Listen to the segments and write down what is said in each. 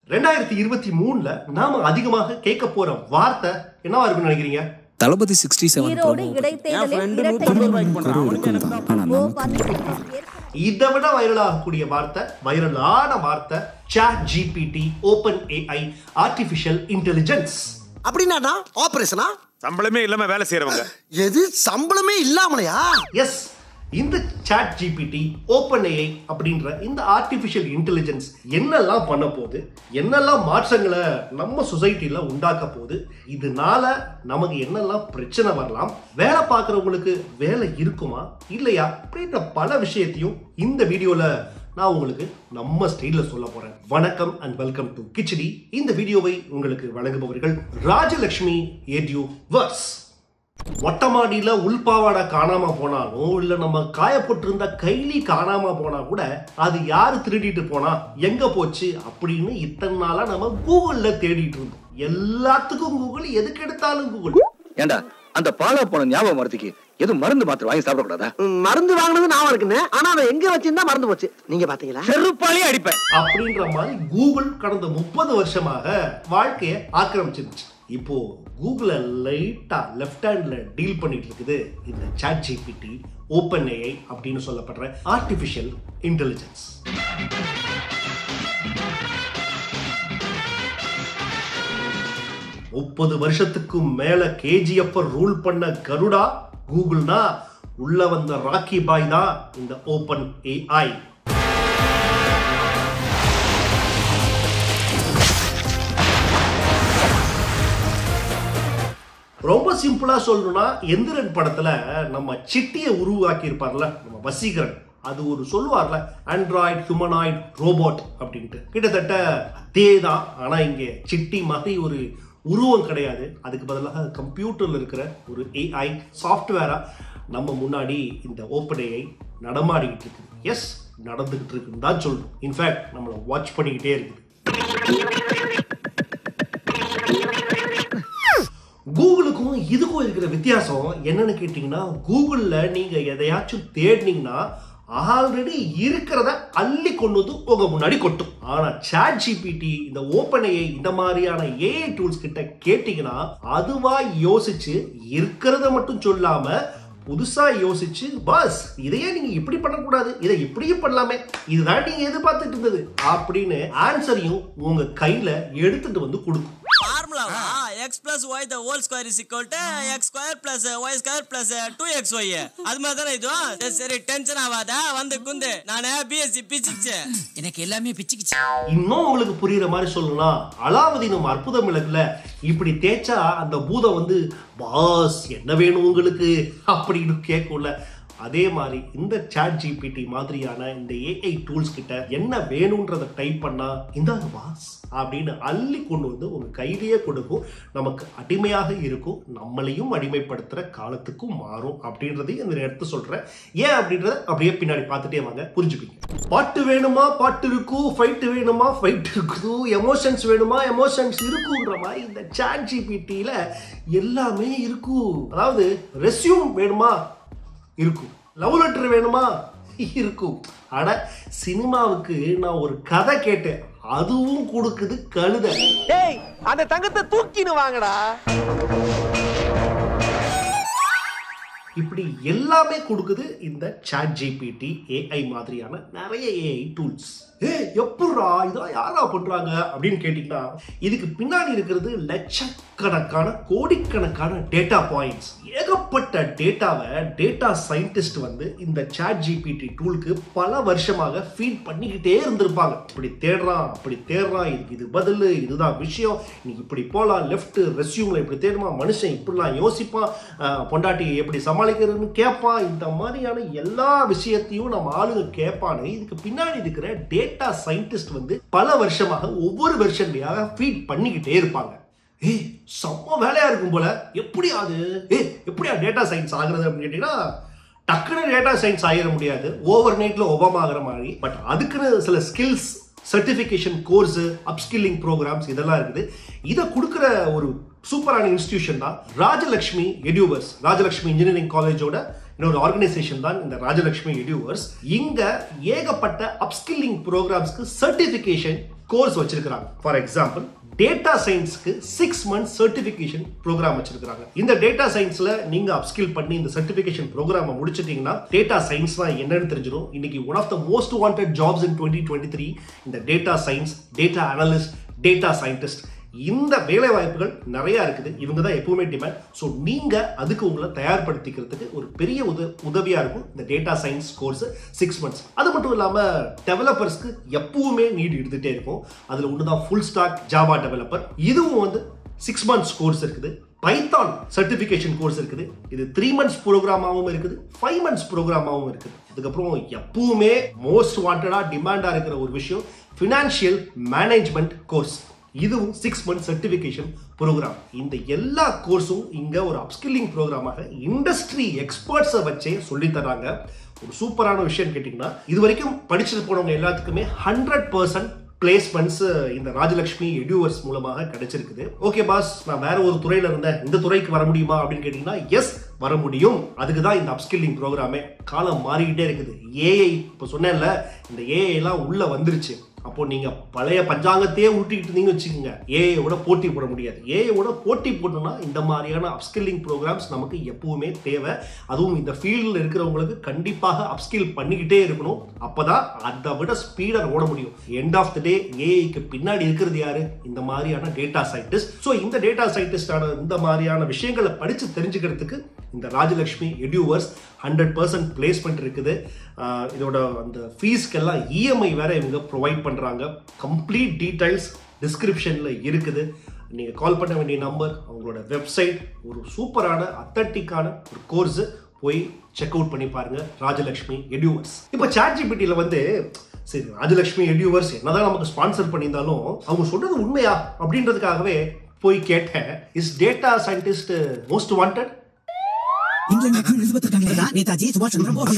ரெண்டாயிரத்தி இருபத்தி மூணுல நாம அதிகமாக கேட்க போற வார்த்தை என்னவா இருக்குன்னு நினைக்கிறீங்க தளபதி சிக்ஸ்டி செவன் ஈரோடு இடைத்தேர்தலில் இரட்டை இலை இருக்கும் தான் ஆனா ஓ நமக்கு பன்னீர்செல்வம் ஏற்கனவே இதை விட வைரல் ஆகக்கூடிய வார்த்தை வைரலான வார்த்தை chat GPT open AI artificial intelligence அப்படின்னா ஆபரேஷனா சம்பளமே இல்லாம வேலை செய்யறவங்க எது சம்பளமே இல்லாமலையா எஸ் இந்த சாட் ஜிபிடி ஓப்பன் ஏஐ அப்படின்ற இந்த ஆர்டிஃபிஷியல் இன்டெலிஜென்ஸ் என்னெல்லாம் பண்ண போகுது என்னெல்லாம் மாற்றங்களை நம்ம சொசைட்டில உண்டாக்க போகுது இதனால நமக்கு என்னெல்லாம் பிரச்சனை வரலாம் வேலை பார்க்குறவங்களுக்கு வேலை இருக்குமா இல்லையா அப்படின்ற பல விஷயத்தையும் இந்த வீடியோல நான் உங்களுக்கு நம்ம ஸ்டைல்ல சொல்ல போறேன் வணக்கம் அண்ட் வெல்கம் டு கிச்சடி இந்த வீடியோவை உங்களுக்கு வழங்குபவர்கள் ராஜலட்சுமி ஏடியூ வர்ஸ் மொட்டை மாடியில உள்பாவாடை காணாம போனாலும் இல்ல நம்ம காயப்பட்டிருந்த கைலி காணாம போனா கூட அது யாரு திருடிட்டு போனா எங்க போச்சு அப்படின்னு இத்தனை நாளா நம்ம கூகுள்ல தேடிட்டு இருந்தோம் எல்லாத்துக்கும் கூகுள் எதுக்கு எடுத்தாலும் கூகுள் ஏண்டா அந்த பாலா போன ஞாபகம் வரதுக்கு எதுவும் மருந்து மாத்திரை வாங்கி சாப்பிடக்கூடாதா ம், மருந்து வாங்கினது நான் இருக்குன்னு ஆனா அதை எங்க வச்சிருந்தா மறந்து போச்சு நீங்க பாத்தீங்களா செருப்பாலேயே அடிப்பேன் அப்படின்ற மாதிரி கூகுள் கடந்த முப்பது வருஷமாக வாழ்க்கையை ஆக்கிரமிச்சிருச்சு இப்போ கூகுளை லைட்டா லெஃப்ட் ஹேண்ட்ல டீல் பண்ணிட்டு இருக்குது இந்த சாட் ஜிபிடி ஓப்பன் ஏஐ அப்படின்னு சொல்லப்படுற ஆர்டிஃபிஷியல் இன்டெலிஜென்ஸ் முப்பது வருஷத்துக்கும் மேல கேஜிஎஃப் ரூல் பண்ண கருடா கூகுள்னா உள்ள வந்த ராக்கி பாய் தான் இந்த ஓப்பன் ஏஐ ரொம்ப சிம்பிளா சொல்லணும்னா எந்திரன் படத்துல நம்ம சிட்டியை உருவாக்கி இருப்பார்ல நம்ம வசீகரன் அது ஒரு சொல்லுவார்ல ஆண்ட்ராய்டு ஹியூமனாய்டு ரோபோட் அப்படின்ட்டு கிட்டத்தட்ட அதே தான் ஆனா இங்க சிட்டி மாதிரி ஒரு உருவம் கிடையாது அதுக்கு பதிலாக கம்ப்யூட்டர்ல இருக்கிற ஒரு ஏஐ சாஃப்ட்வேரா நம்ம முன்னாடி இந்த ஓப்பன் ஏஐ நடமாடிக்கிட்டு இருக்குது எஸ் நடந்துகிட்டு இருக்குன்னு தான் சொல்லணும் இன்ஃபேக்ட் நம்மளை வாட்ச் பண்ணிக்கிட்டே இருக்குது கூகுளுக்கும் இதுக்கும் இருக்கிற வித்தியாசம் என்னன்னு கேட்டிங்கன்னா கூகுளில் நீங்கள் எதையாச்சும் தேடினீங்கன்னா ஆல்ரெடி இருக்கிறத அள்ளி கொண்டு வந்து உங்க முன்னாடி கொட்டும் ஆனா சாட் ஜிபிடி இந்த ஓப்பன் ஏஐ இந்த மாதிரியான ஏஐ டூல்ஸ் கிட்ட கேட்டீங்கன்னா அதுவா யோசிச்சு இருக்கிறத மட்டும் சொல்லாம புதுசா யோசிச்சு பாஸ் இதையே நீங்க இப்படி பண்ணக்கூடாது இதை இப்படியும் பண்ணலாமே இதுதான் நீங்க எதிர்பார்த்துட்டு இருந்தது அப்படின்னு ஆன்சரையும் உங்க கையில எடுத்துட்டு வந்து கொடுக்கும் ஃபார்முலாவா x plus y the whole square is equal to x square plus y square plus two x y அது மாதிரி தானே இதுவும் சரி, சரி டென்ஷன் ஆகாத வந்து குந்து நானே பிஎஸ்சி பிச்சிச்சு எனக்கு எல்லாமே பிச்சுக்கிச்சு இன்னும் உங்களுக்கு புரியுற மாதிரி சொல்லணும்னா அலாவுதீனும் அற்புதம் விளக்குல இப்படி தேய்ச்சா அந்த பூதம் வந்து பாஸ் என்ன வேணும் உங்களுக்கு அப்படின்னு கேட்கும்ல அதே மாதிரி இந்த சாட் ஜிபிடி மாதிரியான இந்த ஏஐ டூல்ஸ் கிட்ட என்ன வேணுன்றதை டைப் பண்ணா இந்தாங்க பாஸ் அப்படின்னு அள்ளி கொண்டு வந்து உங்க கையிலேயே கொடுக்கும் நமக்கு அடிமையாக இருக்கும் நம்மளையும் அடிமைப்படுத்துற காலத்துக்கும் மாறும் அப்படின்றதையும் இந்த நேரத்தை சொல்றேன் ஏன் அப்படின்றத அப்படியே பின்னாடி பார்த்துட்டே வாங்க புரிஞ்சுப்பீங்க பாட்டு வேணுமா பாட்டு இருக்கும் ஃபைட் வேணுமா ஃபைட் இருக்குது எமோஷன்ஸ் வேணுமா எமோஷன்ஸ் இருக்குன்ற மாதிரி இந்த சாட் ஜிபிடியில எல்லாமே இருக்கும் அதாவது ரெஸ்யூம் வேணுமா இருக்கும் லவ் லெட்டர் வேணுமா இருக்கும் ஆனா சினிமாவுக்கு நான் ஒரு கதை கேட்டேன் அதுவும் கொடுக்குது கழுதை ஏய் அந்த தங்கத்தை தூக்கின்னு வாங்கடா இப்படி எல்லாமே கொடுக்குது இந்த சாட் ஜிபிடி ஏஐ மாதிரியான நிறைய ஏஐ டூல்ஸ் ஏ எப்பட்றா இதெல்லாம் யாரா பண்றாங்க அப்படின்னு கேட்டீங்கன்னா இதுக்கு பின்னாடி இருக்கிறது லட்சக்கணக்கான கோடிக்கணக்கான டேட்டா பாயிண்ட்ஸ் ஏகப்பட்ட டேட்டாவை டேட்டா சயின்டிஸ்ட் வந்து இந்த சாட் ஜிபிடி டூலுக்கு பல வருஷமாக ஃபீட் பண்ணிக்கிட்டே இருந்திருப்பாங்க இப்படி தேடுறான் அப்படி தேடுறான் இதுக்கு இது பதில் இதுதான் விஷயம் நீ இப்படி போகலாம் லெஃப்ட் ரெஸ்யூம்ல இப்படி தேடுமா மனுஷன் இப்படிலாம் யோசிப்பான் அஹ், பொண்டாட்டியை எப்படி சமாளிக்கிறதுன்னு கேட்பான் இந்த மாதிரியான எல்லா விஷயத்தையும் நம்ம ஆளுங்க கேட்பானு இதுக்கு பின்னாடி இருக்கிற டேட்டா சயின்டிஸ்ட் வந்து பல வருஷமாக ஒவ்வொரு வெர்ஷன்லையாக ஃபீட் பண்ணிக்கிட்டே இருப்பாங்க ஏய் செம்ம வேலையா இருக்கும் போல எப்படி அது ஏய் எப்படியா டேட்டா சயின்ஸ் ஆகுறது அப்படின்னு கேட்டீங்கன்னா டக்குன்னு டேட்டா சயின்ஸ் ஆகிட முடியாது ஓவர் நைட்ல ஒபாமா ஆகிற மாதிரி பட் அதுக்குன்னு சில skills certification course upskilling programs இதெல்லாம் இருக்குது இதை கொடுக்குற ஒரு சூப்பரான இன்ஸ்டிடியூஷன் தான் ராஜலக்ஷ்மி எடியூவர்ஸ் ராஜலக்ஷ்மி இன்ஜினியரிங் காலேஜோட இன்னொரு ஆர்கனைசேஷன் தான் இந்த ராஜலக்ஷ்மி எடியூவர்ஸ் இங்க ஏகப்பட்ட அப்ஸ்கில்லிங் ப்ரோக்ராம்ஸ்க்கு சர்டிஃபிகேஷன் கோர்ஸ் வச்சிருக்காங்க ஃபார் எக்ஸாம்பிள் டேட்டா சயின்ஸ்க்கு சிக்ஸ் மந்த் சர்டிபிகேஷன் ப்ரோக்ராம் வச்சிருக்காங்க இந்த டேட்டா சயின்ஸ்ல நீங்க அப்ஸ்கில் பண்ணி இந்த சர்டிபிகேஷன் ப்ரோக்ராம் முடிச்சிட்டீங்கன்னா டேட்டா சயின்ஸ்னா என்னன்னு தெரிஞ்சிடும் இன்னைக்கு one of the most wanted jobs in twenty twenty three இந்த data science data analyst data scientist இந்த வேலை வாய்ப்புகள் நிறைய இருக்குது இவங்க தான் எப்பவுமே டிமாண்ட் ஸோ நீங்க அதுக்கு உங்களை தயார்படுத்திக்கிறதுக்கு ஒரு பெரிய உத உதவியா இருக்கும் இந்த data science course six months அது மட்டும் இல்லாம டெவலப்பர்ஸ்க்கு எப்பவுமே நீட் இருந்துட்டே இருக்கும் அதுல ஒன்று தான் ஃபுல் ஸ்டாக் ஜாவா டெவலப்பர் இதுவும் வந்து சிக்ஸ் மந்த்ஸ் கோர்ஸ் இருக்குது பைத்தான் சர்டிஃபிகேஷன் கோர்ஸ் இருக்குது இது த்ரீ மந்த்ஸ் ப்ரோக்ராமாவும் இருக்குது ஃபைவ் மந்த்ஸ் ப்ரோக்ராமாவும் இருக்குது அதுக்கப்புறம் எப்பவுமே மோஸ்ட் வாண்டடா டிமாண்டா இருக்கிற ஒரு விஷயம் ஃபினான்ஷியல் மேனேஜ்மெண்ட் கோர்ஸ் இதுவும் சிக்ஸ் மந்த் சர்டிஃபிகேஷன் ப்ரோக்ராம் இந்த எல்லா கோர்ஸும் இங்க ஒரு அப்ஸ்கில்லிங் ப்ரோக்ராமாக இண்டஸ்ட்ரி எக்ஸ்பர்ட்ஸை வச்சே சொல்லி தராங்க ஒரு சூப்பரான விஷயம் கேட்டிங்கன்னா இது வரைக்கும் படிச்சுட்டு போனவங்க எல்லாத்துக்குமே ஹண்ட்ரட் பர்சன்ட் பிளேஸ்மெண்ட்ஸ் இந்த ராஜலட்சுமி எடியூவர்ஸ் மூலமாக கிடைச்சிருக்குது ஓகே பாஸ் நான் வேற ஒரு துறையில இருந்தேன் இந்த துறைக்கு வர முடியுமா அப்படின்னு கேட்டீங்கன்னா எஸ் வர முடியும் அதுக்கு தான் இந்த அப்ஸ்கில்லிங் ப்ரோக்ராமே காலம் மாறிக்கிட்டே இருக்குது ஏஐ இப்போ சொன்னேன்ல இந்த ஏஐ எல்லாம் உள்ள வந்துருச்சு அப்போ நீங்க பழைய பஞ்சாங்கத்தையே ஊட்டிக்கிட்டு இருந்தீங்கன்னு வச்சுக்கோங்க ஏஐயோட போட்டி போட முடியாது ஏஐயோட போட்டி போட்டோம்னா இந்த மாதிரியான அப்ஸ்கில்லிங் ப்ரோக்ராம்ஸ் நமக்கு எப்பவுமே தேவை அதுவும் இந்த ஃபீல்டில் இருக்கிறவங்களுக்கு கண்டிப்பாக அப்ஸ்கில் பண்ணிக்கிட்டே இருக்கணும் அப்பதான் அதை விட ஸ்பீடர் ஓட முடியும் எண்ட் ஆஃப் த டே ஏஐக்கு பின்னாடி இருக்கிறது யாரு இந்த மாதிரியான டேட்டா சயின்டிஸ்ட் ஸோ இந்த டேட்டா சயின்டிஸ்டான இந்த மாதிரியான விஷயங்களை படிச்சு தெரிஞ்சுக்கிறதுக்கு இந்த Rajalakshmi Eduverse hundred percent placement இருக்குது ஆஹ் இதோட அந்த ஃபீஸ்க்கெல்லாம் இஎம்ஐ வேற இவங்க ப்ரொவைட் பண்ணுறாங்க கம்ப்ளீட் டீடைல்ஸ் டிஸ்கிரிப்ஷனில் இருக்குது நீங்கள் கால் பண்ண வேண்டிய நம்பர் அவங்களோட வெப்சைட் ஒரு சூப்பரான அத்தட்டிக்கான ஒரு கோர்ஸ் போய் செக் அவுட் பண்ணி பாருங்க ராஜலட்சுமி எடியூவர்ஸ் இப்போ சாட் ஜிபிடியில் வந்து சரி ராஜலட்சுமி எடியூவர்ஸ் என்னதான் நமக்கு ஸ்பான்சர் பண்ணியிருந்தாலும் அவங்க சொல்றது உண்மையா அப்படின்றதுக்காகவே போய் கேட்டேன் is data scientist most wanted England queen Elizabeth இருக்காங்க நேதாஜி சுபாஷ் சந்திர போஸ்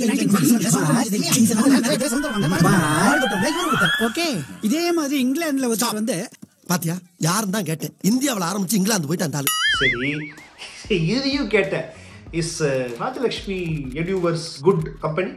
ஓகே இதே மாதிரி இங்கிலாந்துல ஒருத்தர் வந்து பாத்தியா யாரும் தான் கேட்டேன் இந்தியாவில் ஆரம்பிச்சு இங்கிலாந்து போயிட்டு அந்த ஆளு சரி இதையும் கேட்டேன் is Rajalakshmi Eduverse good company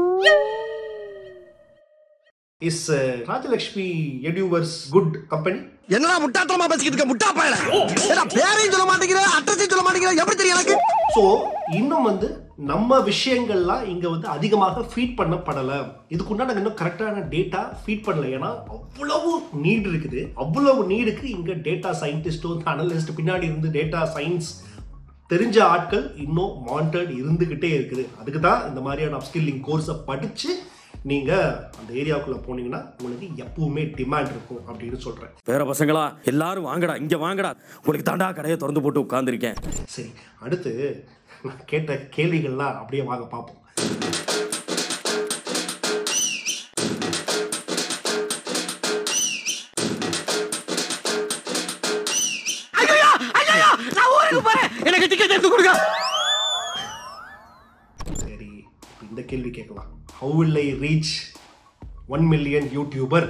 is Rajalakshmi Eduverse good company என்னடா முட்டாத்தனமா பேசிக்கிட்டு இருக்க முட்டா பயல ஏடா பேரையும் சொல்ல மாட்டேங்கிற அட்ரஸையும் சொல்ல மாட்டேங்கிற எப்படி தெரியும் எனக்கு ஸோ இன்னும் வந்து நம்ம விஷயங்கள்லாம் இங்க வந்து அதிகமாக ஃபீட் பண்ணப்படலை இதுக்குண்டான இன்னும் கரெக்டான டேட்டா ஃபீட் பண்ணல ஏன்னா அவ்வளவு நீட் இருக்குது அவ்வளவு நீடுக்கு இங்க டேட்டா சயின்டிஸ்டோ அனலிஸ்ட் பின்னாடி இருந்து டேட்டா சயின்ஸ் தெரிஞ்ச ஆட்கள் இன்னும் வாண்டட் இருந்துகிட்டே இருக்குது அதுக்கு தான் இந்த மாதிரியான அப்ஸ்கில்லிங் கோர்ஸை படிச்சு நீங்க அந்த ஏரியாவுக்குள்ள போனீங்கன்னா உங்களுக்கு எப்பவுமே டிமாண்ட் இருக்கும் அப்படின்னு சொல்றேன் பேர பசங்களா எல்லாரும் வாங்கடா இங்க வாங்கடா உங்களுக்கு தாண்டா கடையை திறந்து போட்டு உட்கார்ந்துருக்கேன் சரி அடுத்து நான் கேட்ட கேள்விகள்லாம் அப்படியே வாங்க பார்ப்போம் நான் ஊருக்கு போறேன் எனக்கு டிக்கெட் எடுத்து கொடுங்க சரி இப்ப இந்த கேள்வி கேட்கலாம் how will I reach one million YouTuber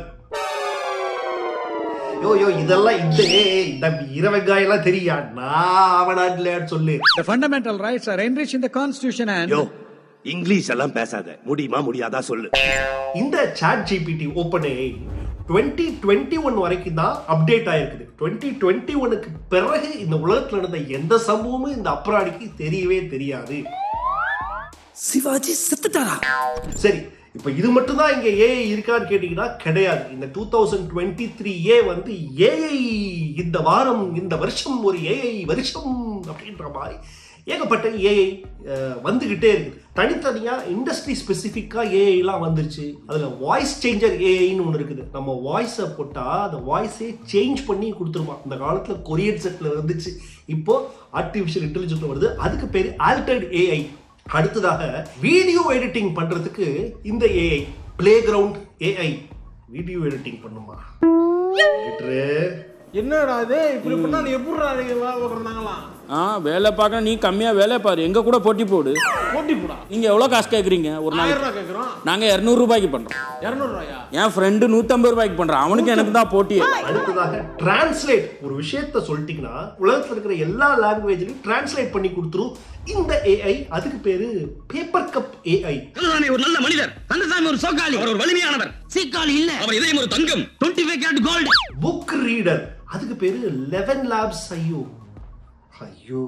yo yo இதெல்லாம் இந்த ஏய், இந்த இரவங்காயெல்லாம் தெரியா நான் அவனாட்ல சொல்லு The fundamental rights are enriched in the constitution and yo English எல்லாம் பேசாத முடியுமா முடியாதா சொல்லு இந்த chat GPT open twenty twenty one வரைக்கும் தான் அப்டேட் ஆயிருக்குது டுவெண்ட்டி டுவெண்ட்டி ஒனுக்கு பிறகு இந்த உலகத்துல நடந்த எந்த சம்பவமும் இந்த அப்ராடிக்கு தெரியவே தெரியாது சிவாஜி செத்துட்டாரா சரி இப்போ இது மட்டும் தான் இங்க ஏஐ இருக்கான்னு கேட்டீங்கன்னா கிடையாது இந்த டூ தௌசண்ட் டுவெண்ட்டி த்ரீ ஏ வந்து ஏஐ இந்த வாரம் இந்த வருஷம் ஒரு ஏஐ வருஷம் அப்படின்ற மாதிரி ஏகப்பட்ட ஏஐ வந்துகிட்டே இருக்கு தனித்தனியா இண்டஸ்ட்ரி ஸ்பெசிஃபிக்கா ஏஐலாம் வந்துருச்சு அதுல வாய்ஸ் சேஞ்சர் ஏஐன்னு ஒன்று இருக்குது நம்ம வாய்ஸை போட்டா அந்த வாய்ஸே சேஞ்ச் பண்ணி கொடுத்துருமா அந்த காலத்துல கொரியன் செட்ல இருந்துச்சு இப்போ ஆர்டிஃபிஷியல் இன்டெலிஜென்ஸ் வருது அதுக்கு பேர் ஆல்டர்ட் ஏஐ அடுத்ததாக வீடியோ எடிட்டிங் பண்றதுக்கு இந்த AI playground AI video editing பண்ணுமா எடிட்டரு என்னடா இது இப்படி பண்ணா நீ எப்படிடா நீங்க வேலை பார்க்குறாங்களாம் ஆ வேலை பார்க்க நீ கம்மியாக வேலை பாரு எங்க கூட போட்டி போடு போட்டி போடா நீங்க எவ்வளோ காசு கேட்குறீங்க ஒரு ஆயிரம் நாளைக்கு ரூபா கேட்குறோம் நாங்க இரநூறு ரூபாய்க்கு பண்றோம் இரநூறுவாயா என் ஃப்ரெண்டு நூற்றம்பது ரூபாய்க்கு பண்றான் அவனுக்கு எனக்கு தான் போட்டி அடுத்ததாக டிரான்ஸ்லேட் ஒரு விஷயத்த சொல்லிட்டீங்கன்னா உலகத்துல இருக்கிற எல்லா லாங்குவேஜ்லயும் டிரான்ஸ்லேட் பண்ணி கொடுத்துரும் இந்த ஏஐ அதுக்கு பேரு பேப்பர் கப் ஏஐ கந்தசாமி ஒரு நல்ல மனிதர் கந்தசாமி ஒரு சோக்காளி அவர் ஒரு வலிமையானவர் சீக்காளி இல்ல அவர் இதயம் ஒரு தங்கம் 25 five carat gold book reader அதுக்கு பேரு லெவன் லேப்ஸ் ஐயோ ஐயோ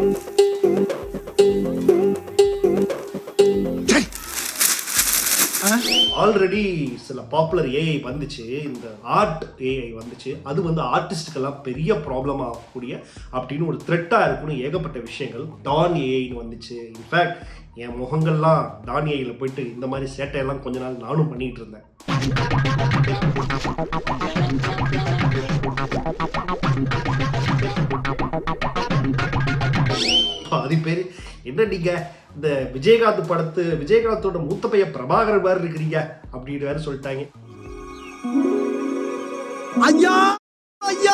ஆல்ரெடி சில பாப்புலர் ஏஐ வந்துச்சு இந்த ஆர்ட் ஏஐ வந்துச்சு அது வந்து ஆர்டிஸ்டுக்கெல்லாம் பெரிய ப்ராப்ளம் ஆகக்கூடிய அப்படின்னு ஒரு த்ரெட்டாக இருக்குன்னு ஏகப்பட்ட விஷயங்கள் டான் ஏஐன்னு வந்துச்சு இன்ஃபேக்ட் என் முகங்கள்லாம் டான் ஏஐயில் போயிட்டு இந்த மாதிரி சேட்டையெல்லாம் கொஞ்ச நாள் நானும் பண்ணிட்டு இருந்தேன் பாதி பேர் என்ன நீங்க இந்த விஜயகாந்த் படத்து விஜயகாந்தோட மூத்த பையன் பிரபாகரன் மாதிரி இருக்கிறீங்க அப்படின்னு வேற சொல்லிட்டாங்க ஐயா ஐயா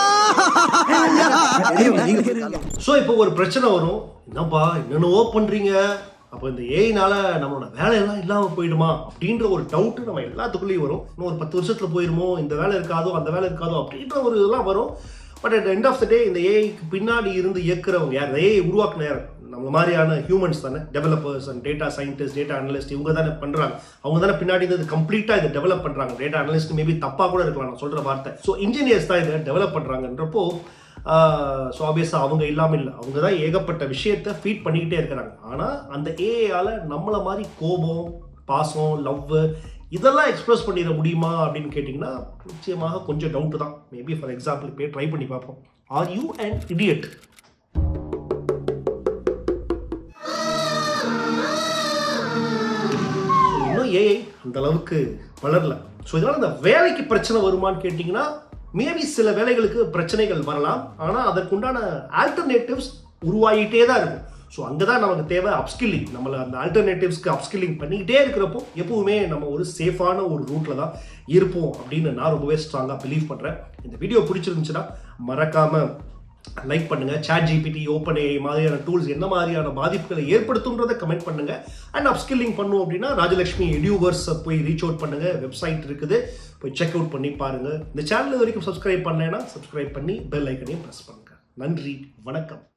ஸோ இப்போ ஒரு பிரச்சனை வரும் என்னப்பா என்னென்னவோ பண்றீங்க அப்போ இந்த ஏஐனால நம்மளோட வேலையெல்லாம் இல்லாமல் போயிடுமா அப்படின்ற ஒரு டவுட் நம்ம எல்லாத்துக்குள்ளேயும் வரும் இன்னும் ஒரு பத்து வருஷத்துல போயிருமோ இந்த வேலை இருக்காதோ அந்த வேலை இருக்காதோ அப்படின்ற ஒரு இதெல்லாம் வரும் but at end of the day இந்த ஏஐக்கு பின்னாடி இருந்து இயக்குறவங்க யார் ஏஐ உருவாக்குன யார் நம்ம மாதிரியான ஹியூமன்ஸ் தானே developers and data scientist data analyst இவங்க தானே பண்றாங்க அவங்க தானே பின்னாடி இருந்து கம்ப்ளீட்டாக இதை டெவலப் பண்றாங்க டேட்டா அனலிஸ்ட் மேபி தப்பாக கூட இருக்கலாம் நான் சொல்ற வார்த்தை ஸோ இன்ஜினியர்ஸ் தான் இதை டெவலப் பண்றாங்கன்றப்போ ஸோ ஆப்வியஸாக அவங்க இல்லாமல் இல்லை அவங்க தான் ஏகப்பட்ட விஷயத்தை ஃபீட் பண்ணிக்கிட்டே இருக்கிறாங்க ஆனால் அந்த ஏஐயால் நம்மளை மாதிரி கோபம் பாசம் லவ் இதெல்லாம் எக்ஸ்பிரஸ் பண்ணிட முடியுமா அப்படின்னு கேட்டிங்கன்னா நிச்சயமாக கொஞ்சம் டவுட்டு தான் மேபி ஃபார் எக்ஸாம்பிள் இப்போ ட்ரை பண்ணி பார்ப்போம் ஆர் யூ அண்ட் இடியட் இன்னும் ஏஐ அந்த அளவுக்கு வளரல ஸோ இதனால இந்த வேலைக்கு பிரச்சனை வருமான்னு கேட்டிங்கன்னா மேபி சில வேலைகளுக்கு பிரச்சனைகள் வரலாம் ஆனால் அதற்குண்டான ஆல்டர்னேட்டிவ்ஸ் உருவாகிட்டே தான் இருக்கும் ஸோ அங்கே தான் நமக்கு தேவை அப்ஸ்கில்லிங் நம்மளை அந்த ஆல்டர்னேட்டிவ்ஸ்க்கு அப்ஸ்கில்லிங் பண்ணிக்கிட்டே இருக்கிறப்போ எப்பவுமே நம்ம ஒரு சேஃபான ஒரு ரூட்டில் தான் இருப்போம் அப்படின்னு நான் ரொம்பவே ஸ்ட்ராங்காக பிலீவ் பண்ணுறேன் இந்த வீடியோ பிடிச்சிருந்துச்சுன்னா மறக்காமல் லைக் பண்ணுங்க சாட் ஜிபிடி ஓப்பன் ஏஐ மாதிரியான டூல்ஸ் என்ன மாதிரியான பாதிப்புகளை ஏற்படுத்தும்ன்றதை கமெண்ட் பண்ணுங்க அண்ட் அப்ஸ்கில்லிங் பண்ணும் அப்படின்னா ராஜலட்சுமி எடியூவர்ஸ் போய் ரீச் அவுட் பண்ணுங்க வெப்சைட் இருக்குது போய் செக் அவுட் பண்ணி பாருங்க இந்த சேனல் இது வரைக்கும் சப்ஸ்கிரைப் பண்ணலைன்னா சப்ஸ்கிரைப் பண்ணி பெல் ஐக்கனையும் ப்ரெஸ் பண்ணுங்க நன்றி வணக்கம்